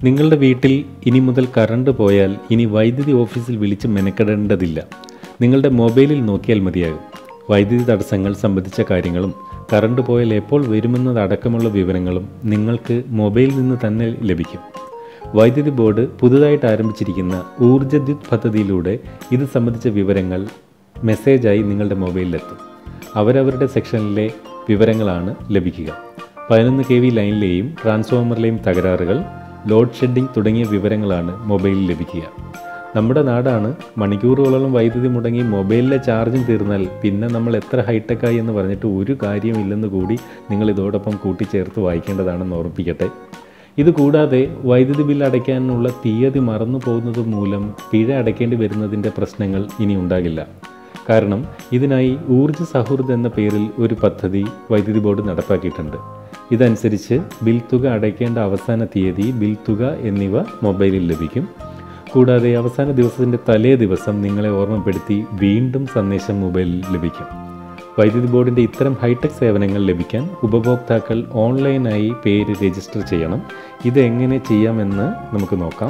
നിങ്ങളുടെ വീട്ടിൽ ഇനി മുതൽ കറണ്ട് പോയാൽ ഇനി വൈദ്യുതി ഓഫീസിൽ വിളിച്ച് മെനക്കെടേണ്ടതില്ല നിങ്ങളുടെ മൊബൈലിൽ നോക്കിയാൽ മതിയാകും വൈദ്യുതി തടസ്സങ്ങൾ സംബന്ധിച്ച കാര്യങ്ങളും കറണ്ട് പോയാൽ എപ്പോൾ വരുമെന്നതടക്കമുള്ള വിവരങ്ങളും നിങ്ങൾക്ക് മൊബൈലിൽ നിന്ന് തന്നെ ലഭിക്കും വൈദ്യുതി ബോർഡ് പുതുതായിട്ട് ആരംഭിച്ചിരിക്കുന്ന ഊർജ്ജദ്യുത് പദ്ധതിയിലൂടെ ഇത് സംബന്ധിച്ച വിവരങ്ങൾ മെസ്സേജായി നിങ്ങളുടെ മൊബൈലിലെത്തും അവരവരുടെ സെക്ഷനിലെ വിവരങ്ങളാണ് ലഭിക്കുക പതിനൊന്ന് കെ വി ലൈനിലെയും ട്രാൻസ്ഫോമറിലെയും തകരാറുകൾ ലോഡ് ഷെഡിംഗ് തുടങ്ങിയ വിവരങ്ങളാണ് മൊബൈലിൽ ലഭിക്കുക നമ്മുടെ നാടാണ് മണിക്കൂറുകളോളം വൈദ്യുതി മുടങ്ങി മൊബൈലിലെ ചാർജും തീർന്നാൽ പിന്നെ നമ്മൾ എത്ര ഹൈടെക്കായി എന്ന് പറഞ്ഞിട്ട് ഒരു കാര്യമില്ലെന്ന് കൂടി നിങ്ങൾ ഇതോടൊപ്പം കൂട്ടിച്ചേർത്ത് വായിക്കേണ്ടതാണെന്ന് ഓർമ്മിപ്പിക്കട്ടെ ഇത് കൂടാതെ വൈദ്യുതി ബില്ല് അടയ്ക്കാനുള്ള തീയതി മറന്നു പോകുന്നത് മൂലം പിഴ അടയ്ക്കേണ്ടി വരുന്നതിൻ്റെ പ്രശ്നങ്ങൾ ഇനി ഉണ്ടാകില്ല കാരണം ഇതിനായി ഊർജ്ജ സൗഹൃദ് എന്ന പേരിൽ ഒരു പദ്ധതി വൈദ്യുതി ബോർഡ് നടപ്പാക്കിയിട്ടുണ്ട് ഇതനുസരിച്ച് ബിൽ തുക അടയ്ക്കേണ്ട അവസാന തീയതി ബിൽ തുക എന്നിവ മൊബൈലിൽ ലഭിക്കും കൂടാതെ അവസാന ദിവസത്തിൻ്റെ തലേ ദിവസം നിങ്ങളെ ഓർമ്മപ്പെടുത്തി വീണ്ടും സന്ദേശം മൊബൈലിൽ ലഭിക്കും വൈദ്യുതി ബോർഡിൻ്റെ ഇത്തരം ഹൈടെക് സേവനങ്ങൾ ലഭിക്കാൻ ഉപഭോക്താക്കൾ ഓൺലൈനായി പേര് രജിസ്റ്റർ ചെയ്യണം ഇത് എങ്ങനെ ചെയ്യാമെന്ന് നമുക്ക് നോക്കാം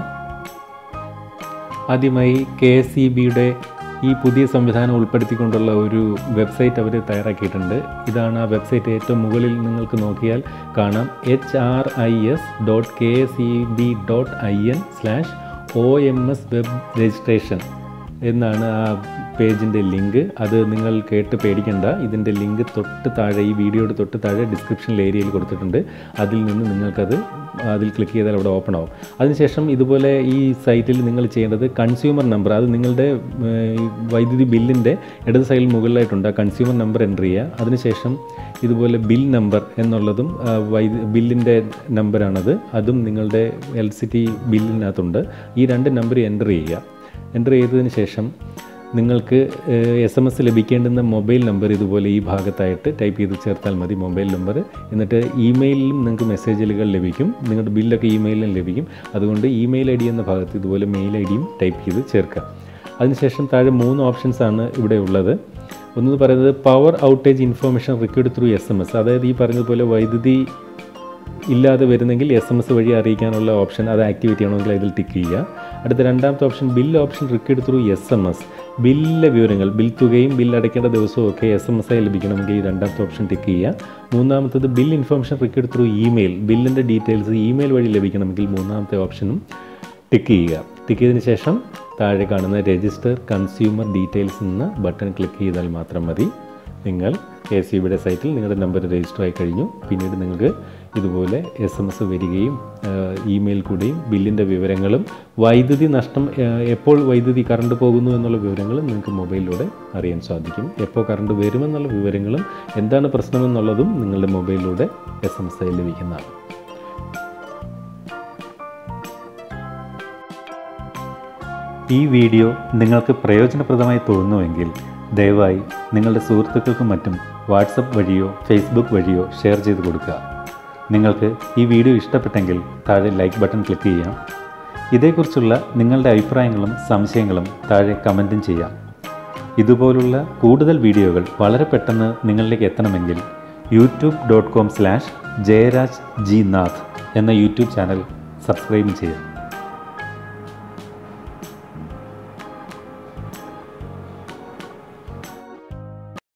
ആദ്യമായി കെ എസ് ഇ ബിയുടെ ഈ പുതിയ സംവിധാനം ഉൾപ്പെടുത്തിക്കൊണ്ടുള്ള ഒരു വെബ്സൈറ്റ് അവർ തയ്യാറാക്കിയിട്ടുണ്ട് ഇതാണ് ആ വെബ്സൈറ്റ് ഏറ്റവും മുകളിൽ നിങ്ങൾക്ക് നോക്കിയാൽ കാണാം H R I S dot K S E B dot I N slash O M S web registration എന്നാണ് ആ പേജിൻ്റെ ലിങ്ക് അത് നിങ്ങൾ കേട്ട് പേടിക്കണ്ട ഇതിൻ്റെ ലിങ്ക് തൊട്ട് താഴെ ഈ വീഡിയോയുടെ തൊട്ട് താഴെ ഡിസ്ക്രിപ്ഷൻ ഏരിയയിൽ കൊടുത്തിട്ടുണ്ട് അതിൽ നിന്ന് നിങ്ങൾക്കത് അതിൽ ക്ലിക്ക് ചെയ്താൽ അവിടെ ഓപ്പൺ ആവും അതിനുശേഷം ഇതുപോലെ ഈ സൈറ്റിൽ നിങ്ങൾ ചെയ്യേണ്ടത് കൺസ്യൂമർ നമ്പർ അത് നിങ്ങളുടെ ഏർ, ഈ വൈദ്യുതി ബില്ലിൻ്റെ ഇടത് സൈഡിൽ മുകളിലായിട്ടുണ്ട് ആ കൺസ്യൂമർ നമ്പർ എൻ്റർ ചെയ്യുക അതിനുശേഷം ഇതുപോലെ ബിൽ നമ്പർ എന്നുള്ളതും ആ, വൈദ്യു ബില്ലിൻ്റെ നമ്പറാണത് അതും നിങ്ങളുടെ എൽ സി ടി ബില്ലിനകത്തുണ്ട് ഈ രണ്ട് നമ്പർ എൻ്റർ ചെയ്യുക എൻ്റർ ചെയ്തതിന് ശേഷം നിങ്ങൾക്ക് എസ് എം എസ് ലഭിക്കേണ്ടുന്ന മൊബൈൽ നമ്പർ ഇതുപോലെ ഈ ഭാഗത്തായിട്ട് ടൈപ്പ് ചെയ്ത് ചേർത്താൽ മതി മൊബൈൽ നമ്പർ എന്നിട്ട് ഇമെയിലിലും നിങ്ങൾക്ക് മെസ്സേജുകൾ ലഭിക്കും നിങ്ങളുടെ ബില്ലൊക്കെ ഇമെയിലും ലഭിക്കും അതുകൊണ്ട് ഇമെയിൽ ഐ ഡി എന്ന ഭാഗത്ത് ഇതുപോലെ മെയിൽ ഐ ഡിയും ടൈപ്പ് ചെയ്ത് ചേർക്കുക അതിനുശേഷം താഴെ മൂന്ന് ഓപ്ഷൻസ് ആണ് ഇവിടെ ഉള്ളത് ഒന്ന് പറയുന്നത് power outage information required through S M S അതായത് ഈ പറഞ്ഞതുപോലെ വൈദ്യുതി ഇല്ലാതെ വരുന്നെങ്കിൽ എസ് എം എസ് വഴി അറിയിക്കാനുള്ള ഓപ്ഷൻ അത് ആക്ടിവേറ്റ് ചെയ്യണമെങ്കിൽ അതിൽ ടിക്ക് ചെയ്യുക അടുത്ത രണ്ടാമത്തെ option bill option required through S M S ബില്ലിലെ വിവരങ്ങൾ ബിൽ തുകയും ബിൽ അടയ്ക്കേണ്ട ദിവസവും ഒക്കെ എസ് എം എസ് ആയി ലഭിക്കണമെങ്കിൽ ഈ രണ്ടാമത്തെ ഓപ്ഷൻ ടിക്ക് ചെയ്യുക മൂന്നാമത്തത് bill information required through email ബില്ലിൻ്റെ ഡീറ്റെയിൽസ് ഇമെയിൽ വഴി ലഭിക്കണമെങ്കിൽ മൂന്നാമത്തെ ഓപ്ഷനും ടിക്ക് ചെയ്യുക ടിക്ക് ചെയ്തതിന് ശേഷം താഴെ കാണുന്ന രജിസ്റ്റർ കൺസ്യൂമർ ഡീറ്റെയിൽസ് എന്ന ബട്ടൺ ക്ലിക്ക് ചെയ്താൽ മാത്രം മതി നിങ്ങൾ കെ സി ബിയുടെ സൈറ്റിൽ നിങ്ങളുടെ നമ്പർ രജിസ്റ്റർ ആയി കഴിഞ്ഞു പിന്നീട് നിങ്ങൾക്ക് ഇതുപോലെ എസ് എം എസ് വരികയും ഇമെയിൽ കൂടെയും ബില്ലിൻ്റെ വിവരങ്ങളും വൈദ്യുതി നഷ്ടം ആ, എപ്പോൾ വൈദ്യുതി കറണ്ട് പോകുന്നു എന്നുള്ള വിവരങ്ങളും നിങ്ങൾക്ക് മൊബൈലിലൂടെ അറിയാൻ സാധിക്കും എപ്പോൾ കറണ്ട് വരുമെന്നുള്ള വിവരങ്ങളും എന്താണ് പ്രശ്നമെന്നുള്ളതും നിങ്ങളുടെ മൊബൈലിലൂടെ എസ് എം എസ് ആയി ലഭിക്കുന്നതാണ് ഈ വീഡിയോ നിങ്ങൾക്ക് പ്രയോജനപ്രദമായി തോന്നുന്നുവെങ്കിൽ ദയവായി നിങ്ങളുടെ സുഹൃത്തുക്കൾക്കും മറ്റും വാട്സപ്പ് വഴിയോ ഫേസ്ബുക്ക് വഴിയോ ഷെയർ ചെയ്ത് കൊടുക്കുക നിങ്ങൾക്ക് ഈ വീഡിയോ ഇഷ്ടപ്പെട്ടെങ്കിൽ താഴെ ലൈക്ക് ബട്ടൺ ക്ലിക്ക് ചെയ്യാം ഇതേക്കുറിച്ചുള്ള നിങ്ങളുടെ അഭിപ്രായങ്ങളും സംശയങ്ങളും താഴെ കമൻറ്റും ചെയ്യാം ഇതുപോലുള്ള കൂടുതൽ വീഡിയോകൾ വളരെ പെട്ടെന്ന് നിങ്ങളിലേക്ക് എത്തണമെങ്കിൽ YouTube dot com slash Jayaraj G Nath എന്ന യൂട്യൂബ് ചാനൽ സബ്സ്ക്രൈബ് ചെയ്യാം